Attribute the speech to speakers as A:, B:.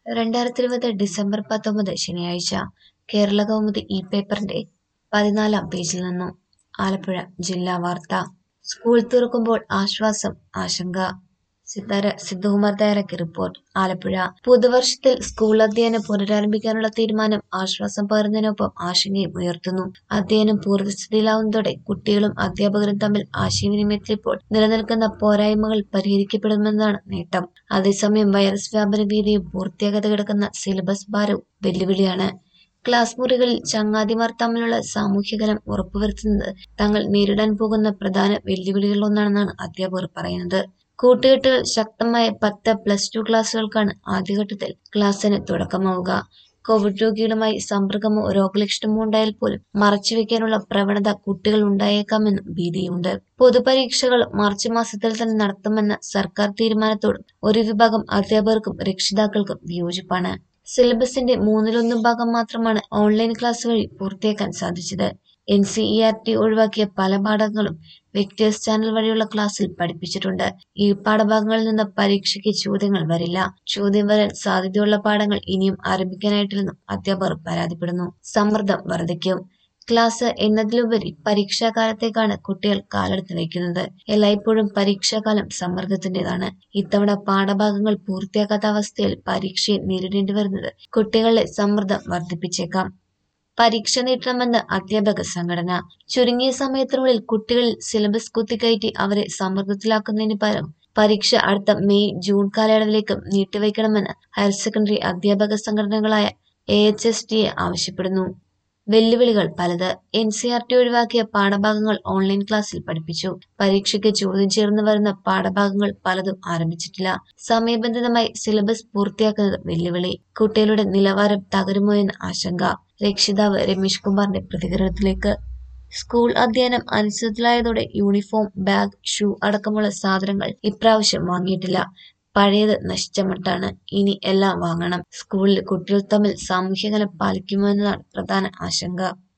A: രണ്ടായിരത്തി ഇരുപത് ഡിസംബർ പത്തൊമ്പത് ശനിയാഴ്ച കേരള കൗമുദി ഈ പേപ്പറിന്റെ പതിനാലാം പേജിൽ നിന്നും ആലപ്പുഴ ജില്ലാ വാർത്ത സ്കൂൾ തുറക്കുമ്പോൾ ആശ്വാസം ആശങ്ക സിത്താര സിദ്ധുകുമാർ തയ്യാറാക്കിയ റിപ്പോർട്ട് ആലപ്പുഴ പുതുവർഷത്തിൽ സ്കൂൾ അധ്യയനം പുനരാരംഭിക്കാനുള്ള തീരുമാനം ആശ്വാസം പകരുന്നതിനൊപ്പം ആശങ്കയും ഉയർത്തുന്നു അധ്യയനം പൂർവ്വസ്ഥിതിയിലാവുന്നതോടെ കുട്ടികളും അധ്യാപകരും തമ്മിൽ ആശയവിനിമയത്തിലിപ്പോൾ നിലനിൽക്കുന്ന പോരായ്മകൾ പരിഹരിക്കപ്പെടുമെന്നതാണ് നേട്ടം അതേസമയം വൈറസ് വ്യാപന ഭീതിയും പൂർത്തിയാകാതെ കിടക്കുന്ന സിലബസ് ഭാരവും വെല്ലുവിളിയാണ് ക്ലാസ് മുറികളിൽ ചങ്ങാതിമാർ തമ്മിലുള്ള സാമൂഹ്യകലം ഉറപ്പുവരുത്തുന്നത് തങ്ങൾ നേരിടാൻ പോകുന്ന പ്രധാന വെല്ലുവിളികളിലൊന്നാണെന്നാണ് അധ്യാപകർ പറയുന്നത് കൂട്ടുകെട്ടുകൾ ശക്തമായ പത്ത് പ്ലസ് ടു ക്ലാസുകൾക്കാണ് ആദ്യഘട്ടത്തിൽ ക്ലാസ്സിന് തുടക്കമാവുക കോവിഡ് രോഗികളുമായി സമ്പർക്കമോ രോഗലക്ഷണമോ ഉണ്ടായാൽ പോലും മറച്ചുവെക്കാനുള്ള പ്രവണത കുട്ടികൾ ഉണ്ടായേക്കാമെന്നും ഭീതിയുണ്ട് പൊതുപരീക്ഷകൾ മാർച്ച് മാസത്തിൽ തന്നെ നടത്തുമെന്ന സർക്കാർ തീരുമാനത്തോടും ഒരു വിഭാഗം അധ്യാപകർക്കും രക്ഷിതാക്കൾക്കും വിയോജിപ്പാണ് സിലബസിന്റെ മൂന്നിലൊന്ന് ഭാഗം മാത്രമാണ് ഓൺലൈൻ ക്ലാസ് വഴി പൂർത്തിയാക്കാൻ സാധിച്ചത് N C E R T ഒഴിവാക്കിയ പല പാഠങ്ങളും വെക്ടേഴ്സ് ചാനൽ വഴിയുള്ള ക്ലാസ്സിൽ പഠിപ്പിച്ചിട്ടുണ്ട് ഈ പാഠഭാഗങ്ങളിൽ നിന്ന് പരീക്ഷയ്ക്ക് ചോദ്യങ്ങൾ വരില്ല ചോദ്യം വരാൻ സാധ്യതയുള്ള പാഠങ്ങൾ ഇനിയും ആരംഭിക്കാനായിട്ടില്ലെന്നും അധ്യാപകർ പരാതിപ്പെടുന്നു സമ്മർദ്ദം വർദ്ധിക്കും ക്ലാസ് എന്നതിലുപരി പരീക്ഷാകാലത്തേക്കാണ് കുട്ടികൾ കാലെടുത്ത് വയ്ക്കുന്നത് എല്ലായ്പ്പോഴും പരീക്ഷാകാലം സമ്മർദ്ദത്തിന്റേതാണ് ഇത്തവണ പാഠഭാഗങ്ങൾ പൂർത്തിയാക്കാത്ത അവസ്ഥയിൽ പരീക്ഷയെ നേരിടേണ്ടി വരുന്നത് കുട്ടികളുടെ സമ്മർദ്ദം വർദ്ധിപ്പിച്ചേക്കാം പരീക്ഷ നീട്ടണമെന്ന് അധ്യാപക സംഘടന ചുരുങ്ങിയ സമയത്തിനുള്ളിൽ കുട്ടികളിൽ സിലബസ് കുത്തിക്കയറ്റി അവരെ സമ്മർദ്ദത്തിലാക്കുന്നതിന് പകരം പരീക്ഷ അടുത്ത മെയ് ജൂൺ കാലയളവിലേക്ക് നീട്ടിവയ്ക്കണമെന്ന് ഹയർ സെക്കൻഡറി അധ്യാപക സംഘടനകളായ A H S T A ആവശ്യപ്പെടുന്നു വെല്ലുവിളികൾ പലത് എൻ സി ആർ ടി ഒഴിവാക്കിയ പാഠഭാഗങ്ങൾ ഓൺലൈൻ ക്ലാസ്സിൽ പഠിപ്പിച്ചു പരീക്ഷയ്ക്ക് ചോദ്യം ചേർന്ന് വരുന്ന പാഠഭാഗങ്ങൾ പലതും ആരംഭിച്ചിട്ടില്ല സമയബന്ധിതമായി സിലബസ് പൂർത്തിയാക്കുന്നത് വെല്ലുവിളി കുട്ടികളുടെ നിലവാരം തകരുമോ എന്ന ആശങ്ക രക്ഷിതാവ് രമേശ് കുമാറിന്റെ പ്രതികരണത്തിലേക്ക് സ്കൂൾ അധ്യയനം അനിശ്ചിതത്തിലായതോടെ യൂണിഫോം ബാഗ് ഷൂ അടക്കമുള്ള സാധനങ്ങൾ ഇപ്രാവശ്യം വാങ്ങിയിട്ടില്ല പഴയത് നശിച്ച മട്ടാണ് ഇനി എല്ലാം വാങ്ങണം സ്കൂളിൽ കുട്ടികൾ തമ്മിൽ സാമൂഹ്യകലം പാലിക്കുമോ എന്നതാണ് പ്രധാന ആശങ്ക